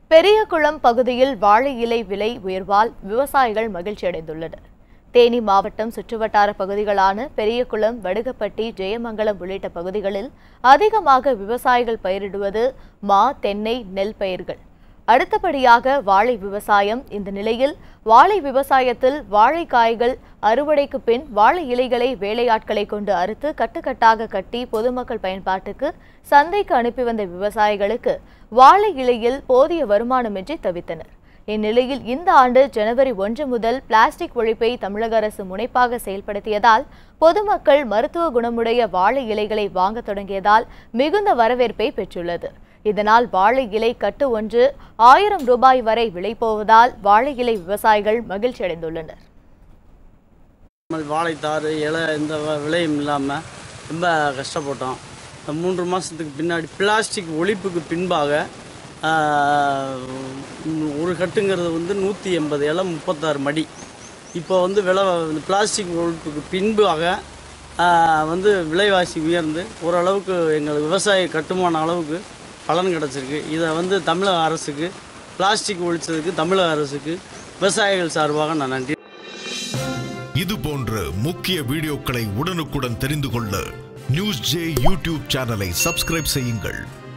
பெரியகுளம் பகுதியில் வாழை இலை விலை உயர்வால் விவசாயிகள் மகிழ்ச்சி அடைந்துள்ளனர் தேனி மாவட்டம் சுற்றுவட்டார பகுதிகளான பெரியகுளம் வடுகப்பட்டி ஜெயமங்கலம் உள்ளிட்ட பகுதிகளில் அதிகமாக விவசாயிகள் பயிரிடுவது மா தென்னை நெல் பயிர்கள் அடுத்தபடியாக வாழை விவசாயம் இந்த நிலையில் வாழை விவசாயத்தில் வாழைக்காய்கள் அறுவடைக்கு பின் வாழை இலைகளை வேலையாட்களை கொண்டு அறுத்து கட்டுக்கட்டாக கட்டி பொதுமக்கள் பயன்பாட்டுக்கு சந்தைக்கு அனுப்பி வந்த விவசாயிகளுக்கு வாழை இலையில் போதிய வருமானமின்றி தவித்தனர் இந்நிலையில் இந்த ஆண்டு ஜனவரி ஒன்று முதல் பிளாஸ்டிக் ஒழிப்பை தமிழக அரசு முனைப்பாக செயல்படுத்தியதால் பொதுமக்கள் மருத்துவ குணமுடைய வாழை இலைகளை வாங்க தொடங்கியதால் மிகுந்த வரவேற்பை பெற்றுள்ளது இதனால் வாழை இலை கட்டு ஒன்று ஆயிரம் ரூபாய் வரை விலை போவதால் வாழை இலை விவசாயிகள் மகிழ்ச்சி அடைந்துள்ளனர் நம்ம வாழைத்தாறு இலை எந்த வ- விலையும் இல்லாமல் ரொம்ப கஷ்டப்பட்டோம் இந்த மூன்று மாதத்துக்கு பின்னாடி பிளாஸ்டிக் ஒழிப்புக்கு பின்பாக ஆஹ், ஒரு கட்டுங்கிறது வந்து நூற்றி எண்பது இலை முப்பத்தாறு மடி இப்போ வந்து விலை இந்த பிளாஸ்டிக் ஒழிப்புக்கு பின்பாக ஆஹ், வந்து விலைவாசி உயர்ந்து ஓரளவுக்கு எங்களுக்கு விவசாய கட்டுமான அளவுக்கு பலன் கிடச்சிருக்கு இதை வந்து தமிழக அரசுக்கு பிளாஸ்டிக் ஒழிச்சதுக்கு தமிழக அரசுக்கு விவசாயிகள் சார்பாக நான் நன்றி இது போன்ற முக்கிய வீடியோக்களை உடனுக்குடன் தெரிந்து கொள்ள நியூஸ் ஜே யூடியூப் சேனலை சப்ஸ்கிரைப் செய்யுங்கள்